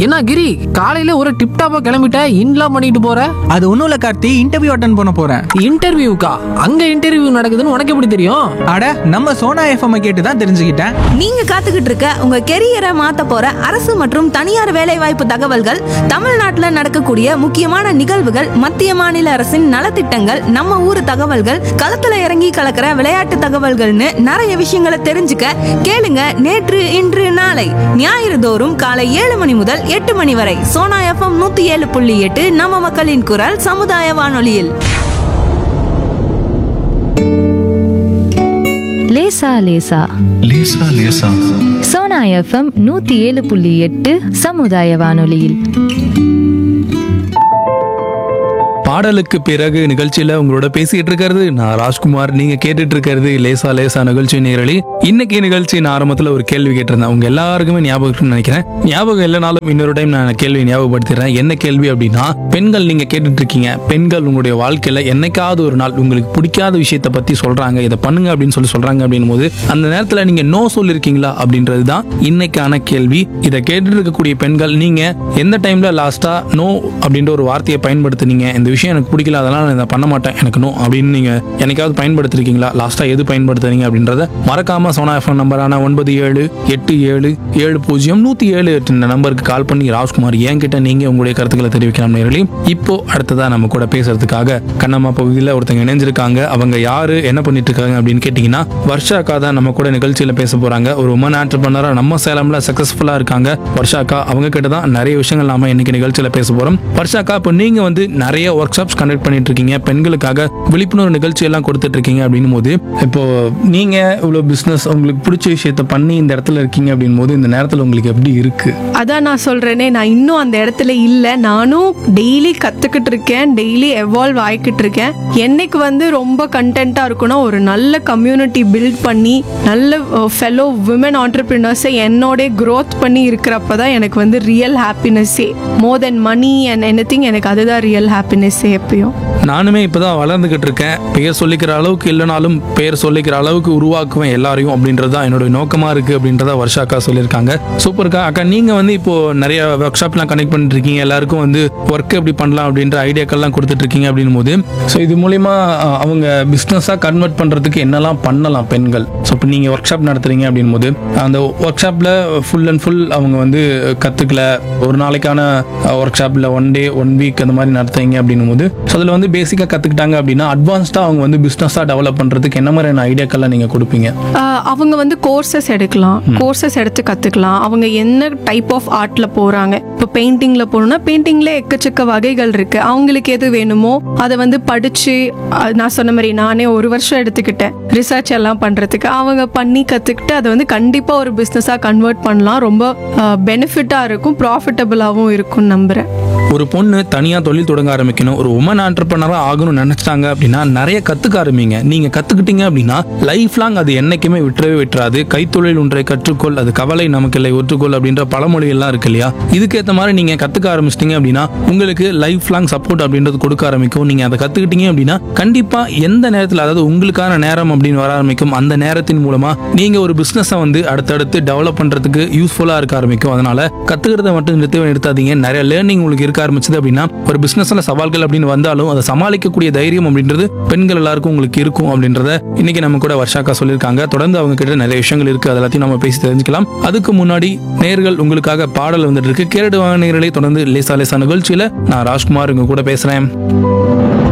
என்ன கிரி காலையில ஒரு டிப் டாப்பா கிளம்பிட்ட இன்லாம் பண்ணிட்டு போற அது ஒன்றும் இல்லை கார்த்தி இன்டர்வியூ அட்டன் பண்ண போகிறேன் இன்டர்வியூக்கா அங்க இன்டர்வியூ நடக்குதுன்னு உனக்கு எப்படி தெரியும் அட நம்ம சோனா எஃப்எம் கேட்டு தான் தெரிஞ்சுக்கிட்டேன் நீங்க காத்துக்கிட்டு இருக்க உங்க கெரியரை மாத்த போற அரசு மற்றும் தனியார் வேலைவாய்ப்பு தகவல்கள் தமிழ்நாட்டுல நடக்கக்கூடிய முக்கியமான நிகழ்வுகள் மத்திய மாநில அரசின் நலத்திட்டங்கள் நம்ம ஊர் தகவல்கள் களத்துல இறங்கி கலக்கிற விளையாட்டு தகவல்கள்னு நிறைய விஷயங்களை தெரிஞ்சுக்க கேளுங்க நேற்று இன்று நாளை ஞாயிறு தோறும் காலை ஏழு மணி முதல் எட்டு மணி வரை சோனா எஃப்எம் நூத்தி ஏழு புள்ளி எட்டு நம்ம மக்களின் குரல் சமுதாய வானொலியில் லேசா லேசா லேசா லேசா சோனா எஃப்எம் நூத்தி ஏழு புள்ளி எட்டு சமுதாய வானொலியில் பாடலுக்கு பிறகு நிகழ்ச்சியில உங்களோட பேசிட்டு இருக்கிறது நான் ராஜ்குமார் நீங்க கேட்டுட்டு இருக்கிறது லேசா லேசா நிகழ்ச்சி நேரலி இன்னைக்கு நிகழ்ச்சியின் ஆரம்பத்துல ஒரு கேள்வி கேட்டிருந்தேன் உங்க எல்லாருக்குமே ஞாபகம் இருக்குன்னு நினைக்கிறேன் ஞாபகம் இல்லைனாலும் இன்னொரு டைம் நான் கேள்வி ஞாபகப்படுத்திடுறேன் என்ன கேள்வி அப்படின்னா பெண்கள் நீங்க கேட்டுட்டு இருக்கீங்க பெண்கள் உங்களுடைய வாழ்க்கையில என்னைக்காவது ஒரு நாள் உங்களுக்கு பிடிக்காத விஷயத்த பத்தி சொல்றாங்க இதை பண்ணுங்க அப்படின்னு சொல்லி சொல்றாங்க அப்படின்னும் போது அந்த நேரத்துல நீங்க நோ சொல்லிருக்கீங்களா அப்படின்றது தான் இன்னைக்கான கேள்வி இதை கேட்டுட்டு இருக்கக்கூடிய பெண்கள் நீங்க எந்த டைம்ல லாஸ்டா நோ அப்படின்ற ஒரு வார்த்தையை பயன்படுத்துனீங்க இந்த விஷயம் எனக்கு பிடிக்கல அதெல்லாம் நான் இதை பண்ண மாட்டேன் எனக்கு நோ அப்படின்னு நீங்க என்னைக்காவது பயன்படுத்திருக்கீங்களா லாஸ்டா எது பயன்படுத்துறீங்க அப்படின்றத மறக்காம சோனா எஃப்எம் நம்பரான ஒன்பது ஏழு எட்டு ஏழு ஏழு பூஜ்ஜியம் நூத்தி ஏழு எட்டு இந்த நம்பருக்கு கால் பண்ணி ராஜ்குமார் என்கிட்ட நீங்க உங்களுடைய கருத்துக்களை தெரிவிக்கலாம் நேரலையும் இப்போ அடுத்ததா நம்ம கூட பேசுறதுக்காக கண்ணம்மா பகுதியில் ஒருத்தங்க இணைஞ்சிருக்காங்க அவங்க யாரு என்ன பண்ணிட்டு இருக்காங்க அப்படின்னு கேட்டீங்கன்னா வர்ஷா அக்கா தான் நம்ம கூட நிகழ்ச்சியில பேச போறாங்க ஒரு உமன் ஆண்டர்பனரா நம்ம சேலம்ல சக்சஸ்ஃபுல்லா இருக்காங்க வர்ஷா அக்கா அவங்க கிட்ட தான் நிறைய விஷயங்கள் நாம இன்னைக்கு நிகழ்ச்சியில பேச போறோம் வர்ஷா அக்கா இப்போ நீங்க வந்து நிறைய ஒர்க் ஷாப்ஸ் கண்டக்ட் பண்ணிட்டு இருக்கீங்க பெண்களுக்காக விழிப்புணர்வு நிகழ்ச்சி எல்லாம் கொடுத்துட்டு இருக்கீங்க அப்படின்னும் போது இப்போ நீங்க இவ்வளவு பிசினஸ் உங்களுக்கு பிடிச்ச விஷயத்த பண்ணி இந்த இடத்துல இருக்கீங்க அப்படின்னும் போது இந்த நேரத்துல உங்களுக்கு எப்படி இருக்கு அதான் நான் சொல்றேனே நான் இன்னும் அந்த இடத்துல இல்லை நானும் டெய்லி கத்துக்கிட்டு இருக்கேன் டெய்லி எவால்வ் ஆகிக்கிட்டு இருக்கேன் என்னைக்கு வந்து ரொம்ப கண்டென்ட்டா இருக்கும்னா ஒரு நல்ல கம்யூனிட்டி பில்ட் பண்ணி நல்ல ஃபெலோ விமன் ஆண்டர்பிரினர்ஸை என்னோட க்ரோத் பண்ணி இருக்கிறப்ப தான் எனக்கு வந்து ரியல் ஹாப்பினஸ்ஸே more than money and any எனக்கு அதுதான் ரியல் ஹாப்பினஸ்ஸே எப்பயும் நானுமே இப்பதான் வளர்ந்துகிட்டு இருக்கேன் பெயர் சொல்லிக்கிற அளவுக்கு இல்லைனாலும் பெயர் சொல்லிக்கிற அளவுக்கு உருவாக்குவேன் எல்லாரையும் அப்படின்றது தான் என்னோட நோக்கமா இருக்கு அப்படின்றத வருஷா அக்கா சொல்லியிருக்காங்க சூப்பர்க்கா அக்கா நீங்க வந்து இப்போ நிறைய ஒர்க் ஷாப்லாம் கனெக்ட் பண்ணிட்டு இருக்கீங்க எல்லாருக்கும் வந்து ஒர்க் எப்படி பண்ணலாம் அப்படின்ற ஐடியாக்கள்லாம் கொடுத்துட்டு இருக்கீங்க அப்படின்னும் போது ஸோ இது மூலியமா அஹ், அவங்க பிஸ்னஸாக கன்வெர்ட் பண்றதுக்கு என்னெல்லாம் பண்ணலாம் பெண்கள் ஸோ இப்போ நீங்க ஒர்க் ஷாப் நடத்துறீங்க அப்படின்னும் போது அந்த ஒர்க் ஷாப்ல ஃபுல் அண்ட் ஃபுல் அவங்க வந்து கத்துக்கல ஒரு நாளைக்கான ஒர்க் ஷாப்ல ஒன் டே ஒன் வீக் அந்த மாதிரி நடத்துறீங்க அப்படின்னும் போது ஸோ அதில் வந்து பேசிக்காக கற்றுக்கிட்டாங்க அப்படின்னா அட்வான்ஸ்டாக அவங்க வந்து பிஸ்னஸாக டெவலப் பண்ணுறதுக்கு என்ன மாதிரியான ஐடியாக்கள்லாம் நீங்கள் கொடுப்பீங்க ஆஹ் அவங்க வந்து கோர்சஸ் எடுக்கலாம் கோர்சஸ் எடுத்து கற்றுக்கலாம் அவங்க என்ன டைப் ஆஃப் ஆர்ட்ல போகிறாங்க இப்போ பெயிண்டிங்கில் போகணும்னா பெயிண்டிங்கில் எக்கச்சக்க வகைகள் இருக்கு அவங்களுக்கு எது வேணுமோ அதை வந்து படித்து நான் சொன்ன மாதிரி நானே ஒரு வருஷம் எடுத்துக்கிட்டேன் ரிசர்ச் எல்லாம் பண்ணுறதுக்கு அவங்க பண்ணி கற்றுக்கிட்டு அதை வந்து கண்டிப்பாக ஒரு பிஸ்னஸாக கன்வெர்ட் பண்ணலாம் ரொம்ப பெனிஃபிட்டாக இருக்கும் ப்ராஃபிட்டபுளாகவும் இருக்கும்னு நம்புகிறேன் ஒரு பொண்ணு தனியாக தொழில் தொடங்க ஆரம்பிக்கணும் ஒரு உமன் ஆண்டர்பனராக ஆகணும்னு நினைச்சிட்டாங்க அப்படின்னா நிறைய கற்றுக்க ஆரம்பிங்க நீங்கள் கற்றுக்கிட்டீங்க அப்படின்னா லைஃப் லாங் அது என்னைக்குமே விட்டுறவே விட்டுறாது கைத்தொழில் ஒன்றை கற்றுக்கொள் அது கவலை நமக்கில்லை ஒற்றுக்கொள் அப்படின்ற பழமொழிகள்லாம் இருக்கு இல்லையா இதுக்கேற்ற மாதிரி நீங்கள் கற்றுக்க ஆரம்பிச்சிட்டீங்க அப்படின்னா உங்களுக்கு லைஃப் லாங் சப்போர்ட் அப்படின்றது கொடுக்க ஆரம்பிக்கும் நீங்கள் அதை கற்றுக்கிட்டீங்க அப்படின்னா கண்டிப்பாக எந்த நேரத்தில் அதாவது உங்களுக்கான நேரம் அப்படின்னு வர ஆரம்பிக்கும் அந்த நேரத்தின் மூலமாக நீங்கள் ஒரு பிஸ்னஸை வந்து அடுத்தடுத்து டெவலப் பண்ணுறதுக்கு யூஸ்ஃபுல்லாக இருக்க ஆரம்பிக்கும் அதனால கற்றுக்கிறத மட்டும் நிறுத்தவே நிறுத்தாதீங்க நிறைய லேர்னிங் உங்களுக்கு இருக்க ஆரம்பிச்சது அப்படின்னா ஒரு பிசினஸ்ல சவால்கள் அப்படின்னு வந்தாலும் அதை சமாளிக்கக்கூடிய தைரியம் அப்படின்றது பெண்கள் எல்லாருக்கும் உங்களுக்கு இருக்கும் அப்படின்றத இன்னைக்கு நம்ம கூட வர்ஷாக்கா சொல்லியிருக்காங்க தொடர்ந்து அவங்க கிட்ட நிறைய விஷயங்கள் இருக்கு அது எல்லாத்தையும் நம்ம பேசி தெரிஞ்சுக்கலாம் அதுக்கு முன்னாடி நேர்கள் உங்களுக்காக பாடல் வந்துட்டு இருக்கு கேரடு வாங்க நேர்களை தொடர்ந்து லேசா லேசா நிகழ்ச்சியில நான் ராஜ்குமார் உங்க கூட பேசுறேன்